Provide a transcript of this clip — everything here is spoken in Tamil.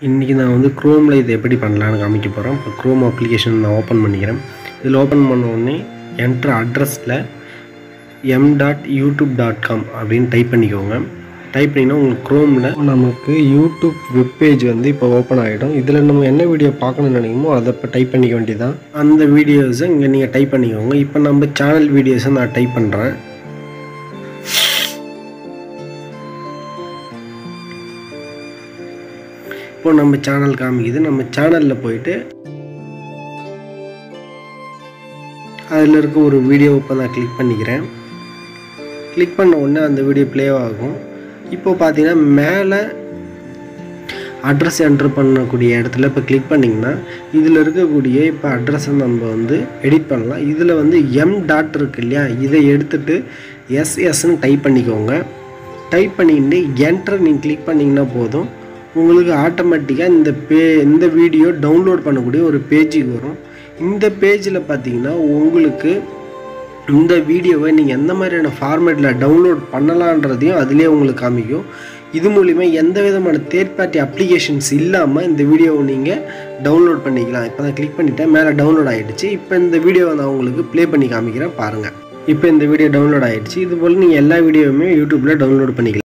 இன்றைக்கி நான் வந்து க்ரோமில் இது எப்படி பண்ணலான்னு காமிக்க போகிறேன் இப்போ க்ரோம் அப்ளிகேஷன் நான் ஓப்பன் பண்ணிக்கிறேன் இதில் ஓப்பன் பண்ண உடனே என்ட்ரு அட்ரஸில் M dot YouTube dot com அப்படின்னு டைப் பண்ணிக்கோங்க டைப் பண்ணிங்கன்னா உங்களுக்கு க்ரோமில் நமக்கு யூடியூப் வெப்பேஜ் வந்து இப்போ ஓப்பன் ஆகிடும் இதில் நம்ம என்ன வீடியோ பார்க்கணும்னு நினைக்குமோ அதை இப்போ டைப் பண்ணிக்க வேண்டியதான் அந்த வீடியோஸை இங்கே நீங்கள் டைப் பண்ணிக்கோங்க இப்போ நம்ம சேனல் வீடியோஸை நான் டைப் பண்ணுறேன் இப்போ நம்ம சேனல் காமிக்குது நம்ம சேனலில் போயிட்டு அதில் இருக்க ஒரு வீடியோ இப்போ நான் கிளிக் பண்ணிக்கிறேன் கிளிக் பண்ண உடனே அந்த வீடியோ ப்ளே ஆகும் இப்போ பார்த்தீங்கன்னா மேலே அட்ரஸ் என்ட்ரு பண்ணக்கூடிய இடத்துல இப்போ கிளிக் பண்ணிங்கன்னா இதில் இருக்கக்கூடிய இப்போ அட்ரஸை நம்ம வந்து எடிட் பண்ணலாம் இதில் வந்து எம் டாட் இருக்கு இல்லையா இதை எடுத்துகிட்டு எஸ்எஸ்ன்னு டைப் பண்ணிக்கோங்க டைப் பண்ணிட்டு என்டர் நீங்கள் கிளிக் பண்ணிங்கன்னா போதும் உங்களுக்கு ஆட்டோமேட்டிக்காக இந்த பே இந்த வீடியோ டவுன்லோட் பண்ணக்கூடிய ஒரு பேஜுக்கு வரும் இந்த பேஜில் பார்த்தீங்கன்னா உங்களுக்கு இந்த வீடியோவை நீங்கள் எந்த மாதிரியான ஃபார்மேட்டில் டவுன்லோட் பண்ணலான்றதையும் அதிலே உங்களுக்கு காமிக்கும் இது மூலிமா எந்த விதமான தேர்ட் பார்ட்டி அப்ளிகேஷன்ஸ் இல்லாமல் இந்த வீடியோவை நீங்கள் டவுன்லோட் பண்ணிக்கலாம் இப்போ நான் கிளிக் பண்ணிட்டேன் மேலே டவுன்லோட் ஆகிடுச்சு இப்போ இந்த வீடியோவை நான் உங்களுக்கு ப்ளே பண்ணி காமிக்கிறேன் பாருங்கள் இப்போ இந்த வீடியோ டவுன்லோட் ஆகிடுச்சு இது போல் நீங்கள் எல்லா வீடியோவுமே யூடியூப்பில் டவுன்லோட் பண்ணிக்கலாம்